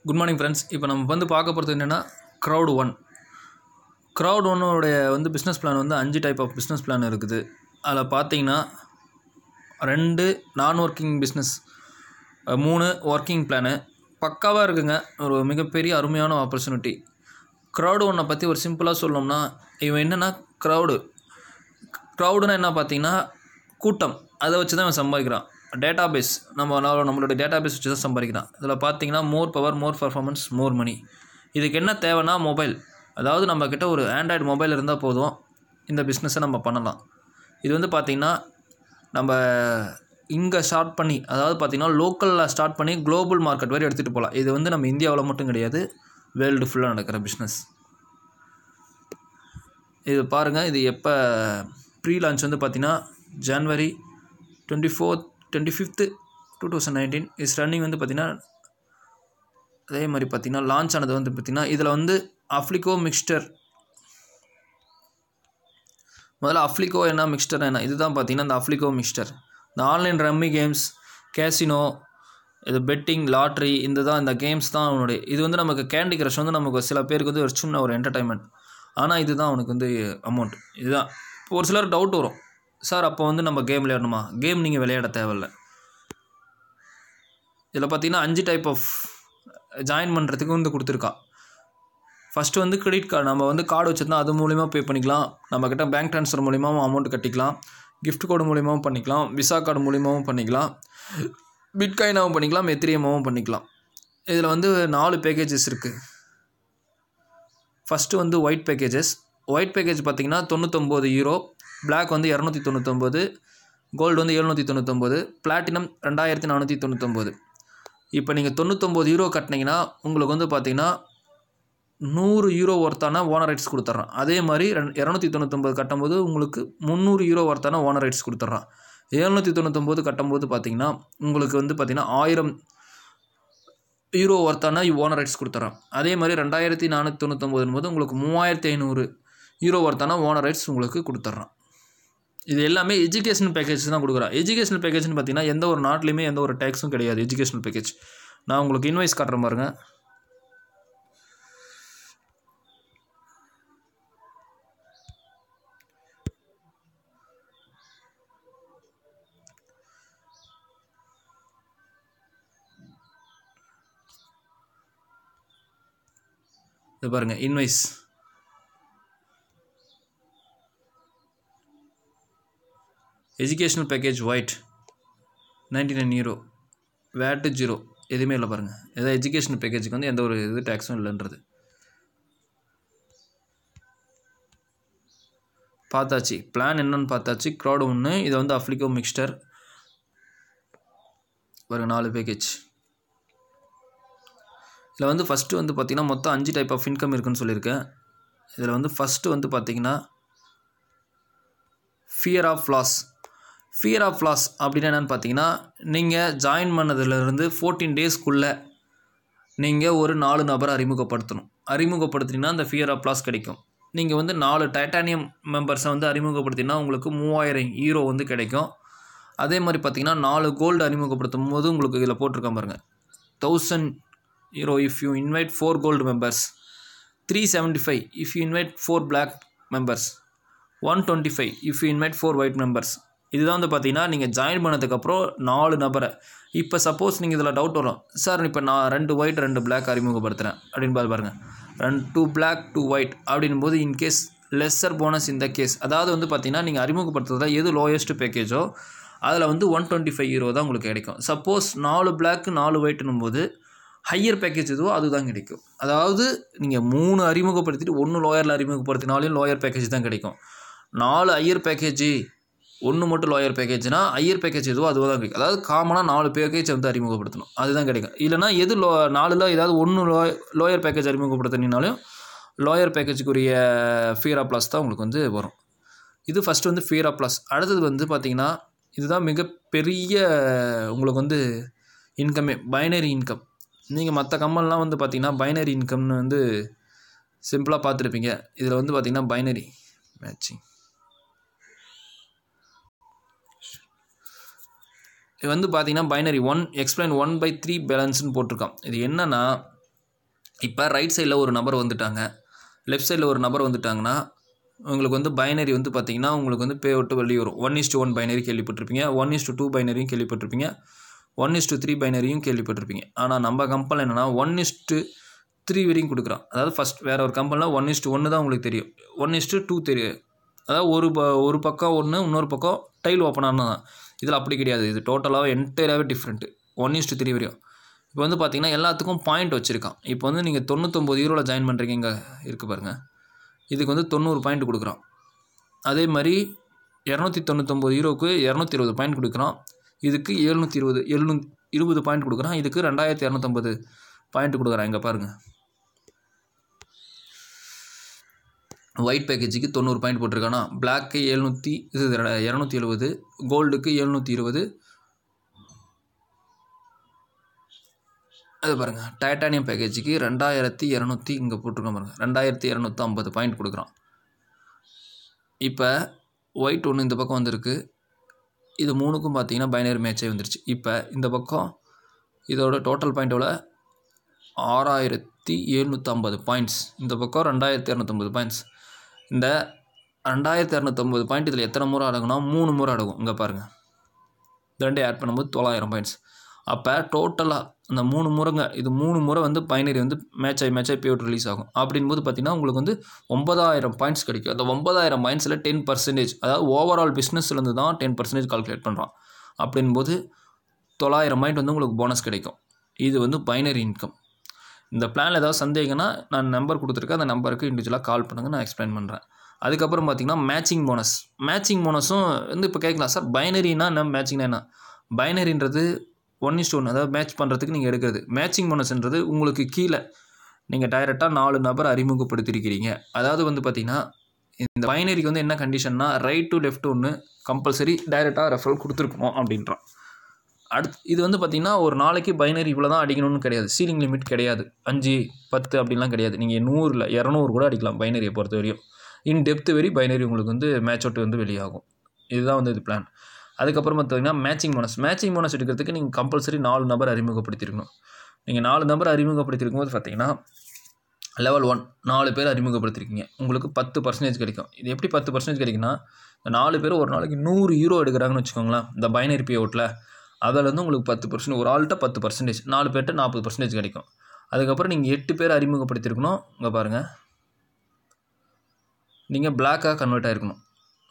good morning friends இப்போ நம்ம வந்து பார்க்க போகிறது என்னென்னா க்ரௌட் ஒன் க்ரௌட் ஒன்னுடைய வந்து பிஸ்னஸ் பிளான் வந்து அஞ்சு டைப் ஆஃப் பிஸ்னஸ் பிளான் இருக்குது அதில் பார்த்தீங்கன்னா ரெண்டு நான் ஒர்க்கிங் பிஸ்னஸ் மூணு ஒர்க்கிங் பிளானு பக்காவாக இருக்குங்க ஒரு மிகப்பெரிய அருமையான ஆப்பர்ச்சுனிட்டி க்ரௌடு ஒன்றை பற்றி ஒரு சிம்பிளாக சொல்லணும்னா இவன் என்னென்னா க்ரௌடு க்ரௌடுனா என்ன பார்த்தீங்கன்னா கூட்டம் அதை வச்சு தான் இவன் சம்பாதிக்கிறான் டேட்டா பேஸ் நம்ம நம்ம- நம்மளோட டேட்டா பேஸ் வச்சு தான் சம்பாதிக்கிறான் இதில் பார்த்தீங்கன்னா மோர் பவர் மோர் பர்ஃபார்மன்ஸ் மோர் மணி இதுக்கு என்ன தேவைன்னா மொபைல் அதாவது நம்மக்கிட்ட ஒரு ஆண்ட்ராய்டு மொபைல் இருந்தால் போதும் இந்த பிஸ்னஸை நம்ம பண்ணலாம் இது வந்து பார்த்திங்கன்னா நம்ம இங்கே ஸ்டார்ட் பண்ணி அதாவது பார்த்திங்கன்னா லோக்கலில் ஸ்டார்ட் பண்ணி குளோபல் மார்க்கெட் வரை எடுத்துகிட்டு போகலாம் இது வந்து நம்ம இந்தியாவில் மட்டும் கிடையாது வேர்ல்டு ஃபுல்லாக நடக்கிற பிஸ்னஸ் இது பாருங்கள் இது எப்போ ப்ரீ லான்ச் வந்து பார்த்தீங்கன்னா January twenty fourth twenty fifth two thousand nineteen is running வந்து பார்த்தீங்கன்னா அதே மாதிரி பார்த்தீங்கன்னா லான்ச் ஆனது வந்து பார்த்தீங்கன்னா இதில் வந்து அஃப்ளிகோ மிக்ஸ்டர் முதல்ல அஃப்ளிகோ என்ன மிக்ஸ்டர் என்ன இதுதான் பார்த்தீங்கன்னா இந்த அஃப்ளிகோ மிக்ஸ்டர் இந்த ஆன்லைன் ரம்மி கேம்ஸ் கேசினோ இது பெட்டிங் லாட்ரி இந்த தான் இந்த கேம்ஸ் தான் அவனுடைய இது வந்து நமக்கு கேண்டி கிரஷ் வந்து நமக்கு சில பேருக்கு வந்து ஒரு சின்ன ஒரு என்டர்டைன்மெண்ட் ஆனால் இதுதான் அவனுக்கு வந்து அமௌண்ட் இதுதான் இப்போ ஒரு சிலர் டவுட் வரும் சார் அப்போ வந்து நம்ம கேம் விளையாடணுமா கேம் நீங்கள் விளையாட தேவையில்ல இதில் பார்த்தீங்கன்னா அஞ்சு டைப் ஆஃப் ஜாயின் பண்ணுறதுக்கு வந்து கொடுத்துருக்கா ஃபஸ்ட்டு வந்து கிரெடிட் கார்டு நம்ம வந்து கார்டு வச்சுருந்தா அது மூலிமா பே பண்ணிக்கலாம் நம்மக்கிட்ட பேங்க் ட்ரான்ஸ்ஃபர் மூலிமாவும் அமௌண்ட் கட்டிக்கலாம் gift கோடு மூலிமாவும் பண்ணிக்கலாம் விசா கார்டு மூலிமாவும் பண்ணிக்கலாம் பிட்காயினாவும் பண்ணிக்கலாம் எத்திரியமாவும் பண்ணிக்கலாம் இதில் வந்து நாலு பேக்கேஜஸ் இருக்குது ஃபஸ்ட்டு வந்து ஒயிட் பேக்கேஜஸ் ஒயிட் பேக்கேஜ் பார்த்தீங்கன்னா தொண்ணூத்தொம்பது யூரோ Black வந்து இரநூத்தி தொண்ணூத்தொம்பது கோல்டு வந்து எழுநூற்றி தொண்ணூத்தொம்பது பிளாட்டினம் ரெண்டாயிரத்தி நானூற்றி தொண்ணூத்தொம்பது இப்போ நீங்கள் தொண்ணூத்தொம்பது யூரோ கட்டினீங்கன்னா உங்களுக்கு வந்து பார்த்தீங்கன்னா நூறு யூரோ ஒர்த்தான ஓனர் ரைட்ஸ் கொடுத்துட்றான் அதே மாதிரி ரெண் இரநூத்தி தொண்ணூத்தொம்பது கட்டும்போது உங்களுக்கு முந்நூறு யூரோ ஒர்த்தான ஓனர் ரைட்ஸ் கொடுத்துட்றான் எழுநூற்றி தொண்ணூத்தொம்பது கட்டும்போது பார்த்தீங்கன்னா உங்களுக்கு வந்து பார்த்தீங்கன்னா ஆயிரம் யூரோ ஒர்த்தான ஓனர் ரைட்ஸ் கொடுத்துட்றான் அதே மாதிரி ரெண்டாயிரத்தி நானூற்றி தொண்ணூத்தொம்பதுன்னு போது உங்களுக்கு மூவாயிரத்தி ஐநூறு யூரோ ஒர்த்தான ஓனர் ரைட்ஸ் உங்களுக்கு கொடுத்துட்றான் இது எல்லாமே எஜுகேஷனல் பேக்கேஜ் தான் கொடுக்குறான் எஜுகேஷனல் பேக்கேஜ்னு பார்த்தீங்கன்னா எந்த ஒரு நாட்டிலையுமே எந்த ஒரு டேக்ஸும் கிடையாது எஜுகேஷனல் பேக்கேஜ் நான் உங்களுக்கு இன்வாய்ஸ் காட்டுறேன் பாருங்க இது பாருங்க invoice educational package white ninety nine euro VAT zero எதுவுமே இல்லை பாருங்கள் ஏதாவது எஜுகேஷனல் பேக்கேஜுக்கு வந்து எந்த ஒரு இது டேக்ஸும் இல்லைன்றது பார்த்தாச்சு பிளான் என்னன்னு பார்த்தாச்சு க்ரௌட் ஒன்று இதை வந்து அஃப்ளிகோ மிக்ஸ்டர் பாருங்க நாலு பேக்கேஜ் இதில் வந்து ஃபஸ்ட்டு வந்து பார்த்திங்கன்னா மொத்தம் அஞ்சு டைப் ஆஃப் இன்கம் இருக்குன்னு சொல்லியிருக்கேன் இதில் வந்து ஃபஸ்ட்டு வந்து பார்த்திங்கன்னா fear of loss fear of loss அப்படின்னா என்னென்னு பார்த்தீங்கன்னா நீங்கள் ஜாயின் பண்ணதுலேருந்து ஃபோர்டீன் டேஸ்க்குள்ளே நீங்கள் ஒரு நாலு நபரை அறிமுகப்படுத்தணும் அறிமுகப்படுத்தினீங்கன்னா அந்த ஃபியர் ஆஃப் லாஸ் கிடைக்கும் நீங்கள் வந்து நாலு டைட்டானியம் மெம்பர்ஸை வந்து அறிமுகப்படுத்தினா உங்களுக்கு மூவாயிரம் ஈரோ வந்து கிடைக்கும் அதே மாதிரி பார்த்தீங்கன்னா நாலு கோல்டு அறிமுகப்படுத்தும் போது உங்களுக்கு இதில் போட்டிருக்கேன் பாருங்கள் thousand euro if you invite four gold members three seventy five if you invite four black members one twenty five if you invite four white members இதுதான் வந்து பார்த்தீங்கன்னா நீங்கள் ஜாயின் பண்ணதுக்கப்புறம் நாலு நபரை இப்போ சப்போஸ் நீங்கள் இதில் டவுட் வரும் சார் இப்போ நான் ரெண்டு ஒயிட் ரெண்டு பிளாக் அறிமுகப்படுத்துகிறேன் அப்படின்னு பாரு பாருங்கள் ரெண்டு டூ பிளாக் டூ ஒயிட் அப்படின் போது இன்கேஸ் லெஸ்ஸர் போனஸ் இந்த கேஸ் அதாவது வந்து பார்த்தீங்கன்னா நீங்கள் அறிமுகப்படுத்துறதுல எது லோயஸ்ட் பேக்கேஜோ அதில் வந்து ஒன் டுவெண்ட்டி ஃபைவ் யூரோ தான் உங்களுக்கு கிடைக்கும் சப்போஸ் நாலு பிளாக் நாலு ஒயிட்னும் போது ஹையர் பேக்கேஜ் எதுவோ அதுதான் கிடைக்கும் அதாவது நீங்கள் மூணு அறிமுகப்படுத்திட்டு ஒன்று லோயரில் அறிமுகப்படுத்தினாலும் லோயர் பேக்கேஜ் தான் கிடைக்கும் நாலு ஹையர் பேக்கேஜ் ஒன்று மட்டும் லோயர் பேக்கேஜ்னா ஹையர் பேக்கேஜ் எதுவோ அதுவோ தான் கிடைக்கும் அதாவது காமனாக நாலு பேக்கேஜ் வந்து அறிமுகப்படுத்தணும் அதுதான் கிடைக்கும் இல்லைனா எது லோ நாலில் ஏதாவது ஒன்று லோ லோயர் பேக்கேஜ் அறிமுகப்படுத்தினாலும் லோயர் பேக்கேஜுக்குரிய ஃபியர் ஆஃப் ப்ளஸ் தான் உங்களுக்கு வந்து வரும் இது ஃபஸ்ட்டு வந்து ஃபியர் ஆஃப் ப்ளஸ் அடுத்தது வந்து பார்த்திங்கன்னா இதுதான் மிகப்பெரிய உங்களுக்கு வந்து இன்கமே பைனரி இன்கம் நீங்கள் மற்ற கம்பெனிலாம் வந்து பார்த்தீங்கன்னா பைனரி இன்கம்னு வந்து சிம்பிளாக பார்த்துருப்பீங்க இதில் வந்து பார்த்தீங்கன்னா பைனரி மேட்சிங் இது வந்து பார்த்தீங்கன்னா binary one explain one by three பேலன்ஸ்னு போட்டிருக்கான் இது என்னன்னா இப்போ ரைட் சைடில் ஒரு நபர் வந்துட்டாங்க லெஃப்ட் சைடில் ஒரு நபர் வந்துட்டாங்கன்னா உங்களுக்கு வந்து பைனரி வந்து பார்த்தீங்கன்னா உங்களுக்கு வந்து பே விட்டு வெளியே வரும் ஒன் இஸ் ஒன் பைனரி கேள்விப்பட்டிருப்பீங்க ஒன் இஸ் டூ பைனரியும் கேள்விப்பட்டிருப்பீங்க ஒன் இஸ் த்ரீ பைனரியும் கேள்விப்பட்டிருப்பீங்க ஆனால் நம்ம கம்பெனியில் என்னென்னா ஒன் இஸ் த்ரீ வரையும் கொடுக்குறான் அதாவது ஃபஸ்ட் வேறு ஒரு கம்பெனியில் ஒன் இஸ் ஒன்று தான் உங்களுக்கு தெரியும் ஒன் இஸ் டூ தெரியும் அதாவது ஒரு ப ஒரு பக்கம் ஒன்று இன்னொரு பக்கம் டைல் ஓப்பன் ஆனால் தான் இதில் அப்படி கிடையாது இது டோட்டலாக என்டையராகவே டிஃப்ரெண்ட்டு ஒன் இஸ் த்ரீ வரையும் இப்போ வந்து பார்த்தீங்கன்னா எல்லாத்துக்கும் பாயிண்ட் வச்சுருக்கான் இப்போ வந்து நீங்கள் தொண்ணூத்தொம்பது யூரோவில் ஜாயின் பண்ணுறீங்க இங்கே இருக்குது பாருங்கள் இதுக்கு வந்து தொண்ணூறு பாயிண்ட் கொடுக்குறான் அதே மாதிரி இரநூத்தி தொண்ணூத்தொம்பது யூரோவுக்கு இரநூத்தி இருபது பாயிண்ட் கொடுக்குறான் இதுக்கு எழுநூற்றி இருபது எழுநூ இருபது பாயிண்ட் கொடுக்குறான் இதுக்கு ரெண்டாயிரத்தி இரநூத்தம்பது பாயிண்ட் கொடுக்குறான் இங்கே பாருங்கள் ஒயிட் பேக்கேஜுக்கு தொண்ணூறு பாயிண்ட் போட்டிருக்கானா பிளாக்கு எழுநூற்றி இது இரநூத்தி எழுபது கோல்டுக்கு எழுநூற்றி இருபது அது பாருங்கள் டைட்டானியம் பேக்கேஜுக்கு ரெண்டாயிரத்தி இரநூத்தி இங்கே போட்டிருக்கோம் பாருங்கள் ரெண்டாயிரத்தி இரநூத்தி ஐம்பது பாயிண்ட் கொடுக்குறான் இப்போ ஒயிட் ஒன்று இந்த பக்கம் வந்திருக்கு இது மூணுக்கும் பார்த்தீங்கன்னா பைனரி மேட்சே வந்துருச்சு இப்போ இந்த பக்கம் இதோட டோட்டல் பாயிண்டோட ஆறாயிரத்தி எழுநூற்றம்பது பாயிண்ட்ஸ் இந்த பக்கம் ரெண்டாயிரத்தி இரநூத்தம்பது பாயிண்ட்ஸ் இந்த ரெண்டாயிரத்தி இரநூத்தம்பது பாயிண்ட் இதில் எத்தனை முறை அடங்குனா மூணு முறை அடங்கும் இங்கே பாருங்கள் இந்த ரெண்டே ஆட் பண்ணும்போது தொள்ளாயிரம் பாயிண்ட்ஸ் அப்போ டோட்டலாக அந்த மூணு முறைங்க இது மூணு முறை வந்து பைனரி வந்து மேட்ச் ஆகி மேட்ச் ஆகி பேவுட் ரிலீஸ் ஆகும் அப்படின்போது பார்த்தீங்கன்னா உங்களுக்கு வந்து ஒன்பதாயிரம் பாயிண்ட்ஸ் கிடைக்கும் அந்த ஒன்பதாயிரம் பாயிண்ட்ஸில் டென் பர்சன்டேஜ் அதாவது ஓவரால் பிஸ்னஸ்லேருந்து தான் டென் பர்சன்டேஜ் கால்குலேட் பண்ணுறான் அப்படின்போது தொள்ளாயிரம் பாயிண்ட் வந்து உங்களுக்கு போனஸ் கிடைக்கும் இது வந்து பைனரி இன்கம் இந்த பிளானில் ஏதாவது சந்தேகம்னா நான் நம்பர் கொடுத்துருக்கேன் அந்த நம்பருக்கு இண்டிவிஜுவலாக கால் பண்ணுங்கள் நான் எக்ஸ்பிளைன் பண்ணுறேன் அதுக்கப்புறம் பார்த்தீங்கன்னா மேட்சிங் போனஸ் மேட்சிங் போனஸும் வந்து இப்போ கேட்கலாம் சார் பைனரினா என்ன மேட்சிங்னா என்ன பைனரின்றது ஒன் இஸ் ஒன் அதாவது மேட்ச் பண்ணுறதுக்கு நீங்கள் எடுக்கிறது மேட்சிங் போனஸ்ன்றது உங்களுக்கு கீழே நீங்கள் டைரெக்டாக நாலு நபர் அறிமுகப்படுத்தியிருக்கிறீங்க அதாவது வந்து பார்த்திங்கன்னா இந்த பைனரிக்கு வந்து என்ன கண்டிஷன்னா ரைட் டு லெஃப்ட் ஒன்று கம்பல்சரி டைரெக்டாக ரெஃபரல் கொடுத்துருக்கணும் அப்படின்றான் அடுத்து இது வந்து பார்த்திங்கன்னா ஒரு நாளைக்கு பைனரி இவ்வளோ தான் அடிக்கணும்னு கிடையாது சீலிங் லிமிட் கிடையாது அஞ்சு பத்து அப்படின்லாம் கிடையாது நீங்கள் நூறில் இரநூறு கூட அடிக்கலாம் பைனரியை பொறுத்த வரையும் இன் டெப்த் வெரி பைனரி உங்களுக்கு வந்து மேட்ச் அவுட் வந்து வெளியாகும் இதுதான் வந்து இது பிளான் அதுக்கப்புறம் பார்த்தீங்கன்னா மேட்சிங் போனஸ் மேட்சிங் போனஸ் எடுக்கிறதுக்கு நீங்கள் கம்பல்சரி நாலு நபர் அறிமுகப்படுத்தியிருக்கணும் நீங்கள் நாலு நபர் அறிமுகப்படுத்தியிருக்கும் போது பார்த்தீங்கன்னா லெவல் ஒன் நாலு பேர் அறிமுகப்படுத்திருக்கீங்க உங்களுக்கு பத்து பர்சன்டேஜ் கிடைக்கும் இது எப்படி பத்து பர்சன்டேஜ் கிடைக்குன்னா இந்த நாலு பேர் ஒரு நாளைக்கு நூறு யூரோ எடுக்கிறாங்கன்னு வச்சுக்கோங்களேன் இந்த பைனரி பே அவுட்டில் அதிலேருந்து உங்களுக்கு பத்து பர்சன்ட் ஒரு ஆள்கிட்ட பத்து பர்சன்டேஜ் நாலு பேர்கிட்ட நாற்பது பர்சன்டேஜ் கிடைக்கும் அதுக்கப்புறம் நீங்கள் எட்டு பேர் அறிமுகப்படுத்தியிருக்கணும் இங்கே பாருங்கள் நீங்கள் பிளாக்காக கன்வெர்ட் ஆகிருக்கணும்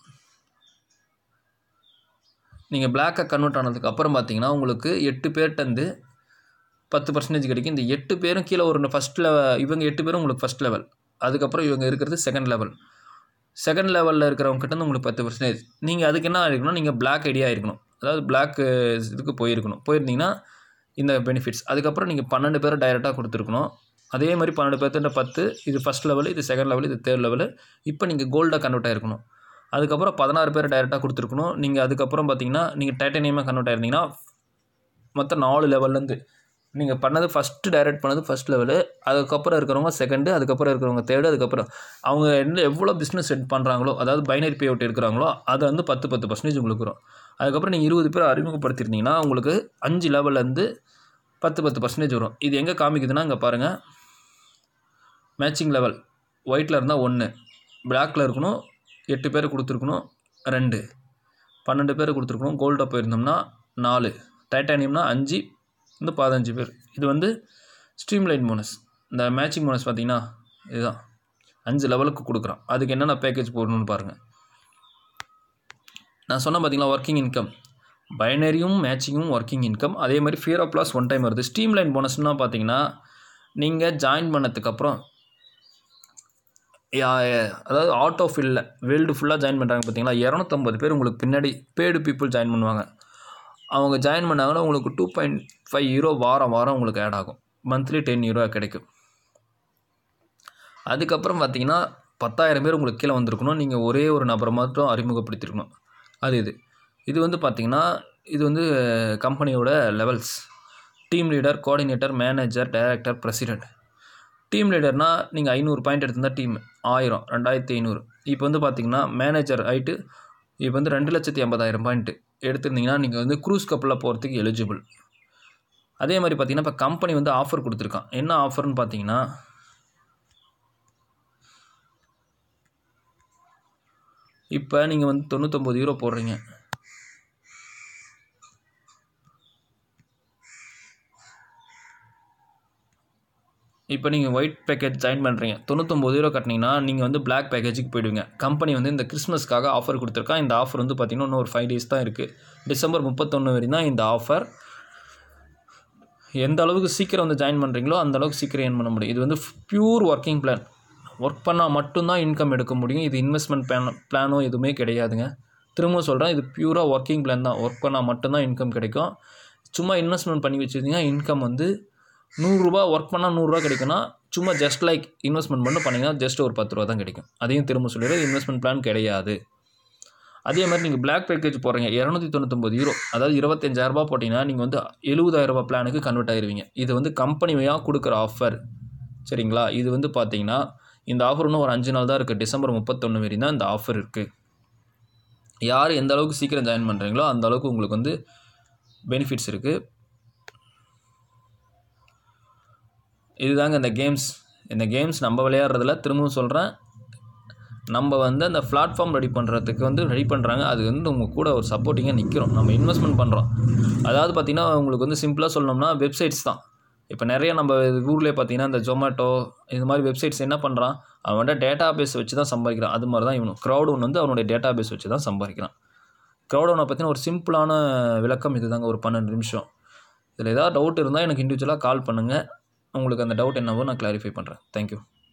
நீங்கள் பிளாக்காக கன்வெர்ட் ஆனதுக்கு அப்புறம் பார்த்தீங்கன்னா உங்களுக்கு எட்டு பேர்ட்டேருந்து பத்து பர்சன்டேஜ் கிடைக்கும் இந்த எட்டு பேரும் கீழே ஒரு ஃபஸ்ட் லெவல் இவங்க எட்டு பேரும் உங்களுக்கு ஃபஸ்ட் லெவல் அதுக்கப்புறம் இவங்க இருக்கிறது செகண்ட் லெவல் செகண்ட் லெவலில் இருக்கிறவங்க கிட்ட இருந்து உங்களுக்கு பத்து பர்சன்டேஜ் நீங்கள் அதுக்கு என்ன இருக்கணும் நீங்கள் பிளாக் ஐடியா இருக்கணும் அதாவது பிளாக் இதுக்கு போயிருக்கணும் போயிருந்தீங்கன்னா இந்த பெனிஃபிட்ஸ் அதுக்கப்புறம் நீங்கள் பன்னெண்டு பேரை டைரெக்டாக கொடுத்துருக்கணும் அதே மாதிரி பன்னெண்டு பேர்த்திட்ட பத்து இது ஃபஸ்ட் லெவல் இது செகண்ட் லெவல் இது தேர்ட் லெவல் இப்போ நீங்கள் கோல்டாக கன்வெர்ட் ஆயிருக்கணும் அதுக்கப்புறம் பதினாறு பேர் டைரெக்டாக கொடுத்துருக்கணும் நீங்கள் அதுக்கப்புறம் பார்த்தீங்கன்னா நீங்கள் டைட்டனியமாக கன்வெர்ட் ஆயிருந்தீங்கன்னா மொத்தம் நாலு லெவல்லேருந்து நீங்கள் பண்ணது ஃபஸ்ட்டு டைரக்ட் பண்ணது ஃபஸ்ட் லெவலு அதுக்கப்புறம் இருக்கிறவங்க செகண்டு அதுக்கப்புறம் இருக்கிறவங்க தேர்டு அதுக்கப்புறம் அவங்க என்ன எவ்வளோ பிஸ்னஸ் செட் பண்ணுறாங்களோ அதாவது பைனரி பே அவுட் எடுக்கிறாங்களோ அதை வந்து பத்து பத்து பர்சன்டேஜ் உங்களுக்கு வரும் அதுக்கப்புறம் நீங்கள் இருபது பேர் அறிமுகப்படுத்திருந்தீங்கன்னா உங்களுக்கு அஞ்சு லெவல்லேருந்து பத்து பத்து பர்சன்டேஜ் வரும் இது எங்கே காமிக்குதுன்னா இங்கே பாருங்கள் மேட்சிங் லெவல் ஒயிட்டில் இருந்தால் ஒன்று பிளாக்கில் இருக்கணும் எட்டு பேர் கொடுத்துருக்கணும் ரெண்டு பன்னெண்டு பேர் கொடுத்துருக்கணும் கோல்டாக போயிருந்தோம்னா நாலு டைட்டானியம்னா அஞ்சு வந்து பதினஞ்சு பேர் இது வந்து ஸ்ட்ரீம்லைன் போனஸ் இந்த மேட்சிங் போனஸ் பார்த்தீங்கன்னா இதுதான் அஞ்சு லெவலுக்கு கொடுக்குறான் அதுக்கு என்னென்ன பேக்கேஜ் போடணும்னு பாருங்கள் நான் சொன்னேன் பார்த்தீங்களா ஒர்க்கிங் இன்கம் பைனரியும் மேட்சிங்கும் ஒர்க்கிங் இன்கம் அதே மாதிரி fear of loss one time வருது ஸ்ட்ரீம்லைன் போனஸ்னால் பார்த்தீங்கன்னா நீங்கள் ஜாயின் பண்ணதுக்கப்புறம் அதாவது ஆட்டோ ஃபில்லில் வேர்ல்டு ஃபுல்லாக ஜாயின் பண்ணுறாங்க பார்த்தீங்களா இரநூத்தம்பது பேர் உங்களுக்கு பின்னாடி பேடு பீப்புள் ஜாயின் பண்ணுவாங்க அவங்க ஜாயின் பண்ணாங்கன்னா உங்களுக்கு டூ பாயிண்ட் ஃபைவ் யூரோ வாரம் வாரம் உங்களுக்கு ஆட் ஆகும் மந்த்லி டென் யூரோ கிடைக்கும் அதுக்கப்புறம் பார்த்தீங்கன்னா பத்தாயிரம் பேர் உங்களுக்கு கீழே வந்திருக்கணும் நீங்கள் ஒரே ஒரு நபரை மட்டும் அறிமுகப்படுத்திருக்கணும் அது இது இது வந்து பார்த்திங்கன்னா இது வந்து கம்பெனியோட levels team leader coordinator manager director president team லீடர்னால் நீங்கள் ஐநூறு பாயிண்ட் எடுத்திருந்தால் டீம் ஆயிரம் ரெண்டாயிரத்தி ஐநூறு இப்போ வந்து பார்த்திங்கன்னா மேனேஜர் ஆகிட்டு இப்போ வந்து ரெண்டு லட்சத்தி ஐம்பதாயிரம் பாயிண்ட்டு எடுத்திருந்தீங்கன்னா நீங்கள் வந்து க்ரூஸ் கப்பலில் போகிறதுக்கு எலிஜிபிள் அதே மாதிரி பார்த்தீங்கன்னா இப்போ கம்பெனி வந்து ஆஃபர் கொடுத்துருக்கான் என்ன ஆஃபர்னு பார்த்தீங்கன்னா இப்போ நீங்கள் வந்து தொண்ணூத்தொம்பது யூரோ போடுறீங்க இப்போ நீங்கள் ஒயிட் பேக்கேஜ் ஜாயின் பண்ணுறீங்க தொண்ணூத்தொம்பது யூரோ கட்டினீங்கன்னா நீங்கள் வந்து பிளாக் பேக்கேஜுக்கு போயிடுவீங்க கம்பெனி வந்து இந்த கிறிஸ்மஸ்க்காக ஆஃபர் கொடுத்துருக்கான் இந்த ஆஃபர் வந்து பார்த்திங்கன்னா இன்னும் ஒரு ஃபைவ் டேஸ் தான் இருக்குது டிசம்பர் முப்பத்தொன்று வரையும் தான் இந்த ஆஃபர் எந்த அளவுக்கு சீக்கிரம் வந்து ஜாயின் பண்ணுறீங்களோ அந்த அளவுக்கு சீக்கிரம் ஏர்ன் பண்ண முடியும் இது வந்து பியூர் ஒர்க்கிங் பிளான் ஒர்க் பண்ணால் மட்டும்தான் இன்கம் எடுக்க முடியும் இது இன்வெஸ்ட்மெண்ட் பிளான் பிளானோ எதுவுமே கிடையாதுங்க திரும்ப சொல்கிறேன் இது பியூராக ஒர்க்கிங் பிளான் தான் ஒர்க் பண்ணால் மட்டும்தான் இன்கம் கிடைக்கும் சும்மா இன்வெஸ்ட்மெண்ட் பண்ணி வச்சுருந்தீங்கன்னா இன்கம் வந்து நூறுரூபா ஒர்க் பண்ணால் நூறுரூவா கிடைக்குன்னா சும்மா ஜஸ்ட் லைக் இன்வெஸ்ட்மெண்ட் மட்டும் பண்ணிங்கன்னா ஜஸ்ட் ஒரு பத்து ரூபா தான் கிடைக்கும் அதையும் திரும்ப சொல்லிடுறது இன்வெஸ்ட்மெண்ட் பிளான் கிடையாது அதே மாதிரி நீங்கள் பிளாக் பேக்கேஜ் போடுறீங்க இரநூத்தி தொண்ணூத்தொம்பது யூரோ அதாவது இருபத்தஞ்சாயிரரூபா போட்டிங்கன்னா நீங்கள் வந்து எழுபதாயிரரூபா பிளானுக்கு கன்வெர்ட் ஆயிருவீங்க இது வந்து கம்பெனியாக கொடுக்குற ஆஃபர் சரிங்களா இது வந்து பார்த்தீங்கன்னா இந்த ஆஃபர் இன்னும் ஒரு அஞ்சு நாள் தான் இருக்குது டிசம்பர் முப்பத்தொன்று வரையும் தான் இந்த ஆஃபர் இருக்குது யார் எந்த அளவுக்கு சீக்கிரம் ஜாயின் பண்ணுறீங்களோ அந்த அளவுக்கு உங்களுக்கு வந்து பெனிஃபிட்ஸ் இருக்குது இதுதாங்க இந்த கேம்ஸ் இந்த கேம்ஸ் நம்ம விளையாடுறதுல திரும்பவும் சொல்கிறேன் நம்ம வந்து அந்த பிளாட்ஃபார்ம் ரெடி பண்ணுறதுக்கு வந்து ரெடி பண்ணுறாங்க அது வந்து உங்கள் கூட ஒரு சப்போர்ட்டிங்காக நிற்கிறோம் நம்ம இன்வெஸ்ட்மெண்ட் பண்ணுறோம் அதாவது பார்த்திங்கன்னா உங்களுக்கு வந்து சிம்பிளாக சொல்லணும்னா வெப்சைட்ஸ் தான் இப்போ நிறைய நம்ம ஊர்லேயே பார்த்தீங்கன்னா இந்த ஜொமேட்டோ இது மாதிரி வெப்சைட்ஸ் என்ன பண்ணுறான் அவன் வந்து டேட்டா பேஸ் வச்சு தான் சம்பாதிக்கிறான் அது மாதிரி தான் இவனும் க்ரௌட் ஒன் வந்து அவனுடைய டேட்டா பேஸ் வச்சு தான் சம்பாதிக்கிறான் க்ரௌட் ஒன்னை பற்றின ஒரு சிம்பிளான விளக்கம் இதுதாங்க ஒரு பன்னெண்டு நிமிஷம் இதில் ஏதாவது டவுட் இருந்தால் எனக்கு இண்டிவிஜுவலாக கால் பண்ணுங்கள் உங்களுக்கு அந்த டவுட் என்னவோ நான் கிளாரிஃபை பண்ணுறேன் தேங்க்யூ